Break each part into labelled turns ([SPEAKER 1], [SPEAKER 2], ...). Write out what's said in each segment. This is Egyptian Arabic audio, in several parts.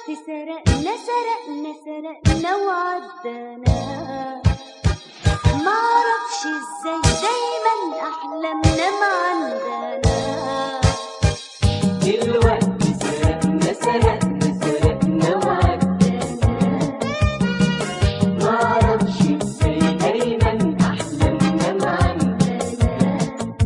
[SPEAKER 1] سرقنا سرقنا سرقنا وعدانا معرفش ازاي دايما احلامنا ما عندنا
[SPEAKER 2] دلوقتي سرقنا سرقنا سرقنا وعدانا معرفش ازاي دايما احلامنا ما عندنا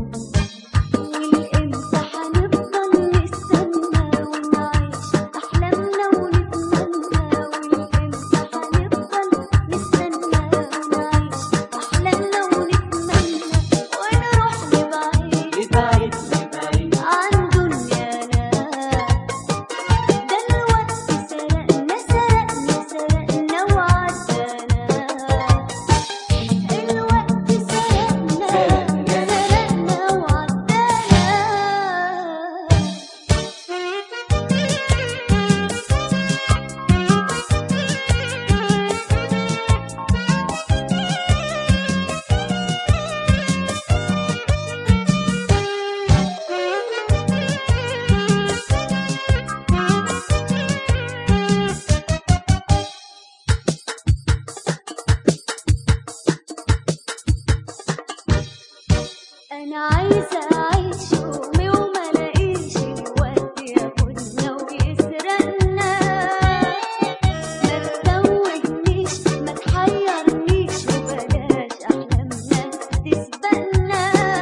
[SPEAKER 1] والامتى هنفضل نستنى ونعيش احلامنا ونتمنى والامتى هنفضل نستنى ونعيش احلامنا ونتمنى ونروح لبعيد
[SPEAKER 2] لبعيد لبعيد
[SPEAKER 1] عن دنيانا ده الوقت سرقنا سرقنا سرقنا وعدانا الوقت سرقنا سرقنا وعدانا انا عايزه اعيش يومي وما الاقيش الوقت ياخدنا ويسرقنا ما تتوهنيش ما تحيرنيش وبلاش احلامنا تسبقنا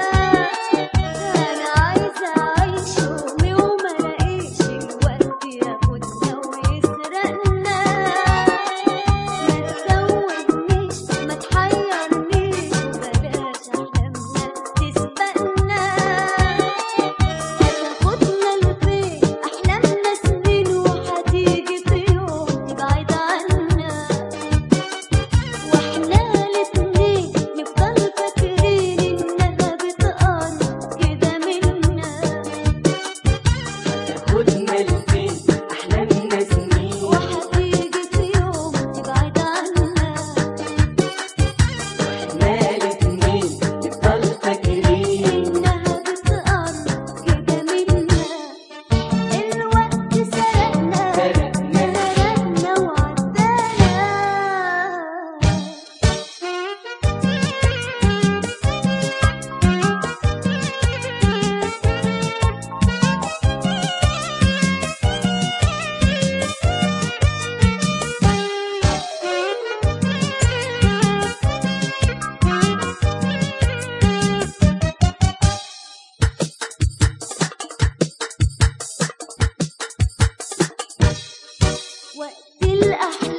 [SPEAKER 1] انا عايزه اعيش يومي وما الاقيش الوقت ياخدنا ويسرقنا ما تتوهنيش ما تحيرنيش وبلاش احلامنا تسبقنا هتاخدنا لفين احلامنا سنين وهتيجي في يوم تبعد عنا واحنا الاتنين نفضل فاكرين انها بتقرب كده منا
[SPEAKER 2] خدنا لفين احلامنا سنين
[SPEAKER 1] وهتيجي في يوم تبعد عنا
[SPEAKER 2] احنا الاتنين نفضل فاكرين
[SPEAKER 1] انها بتقرب كده منا الوقت سرقنا
[SPEAKER 2] سرقنا
[SPEAKER 1] سرقنا وعدانا وقت الأحلام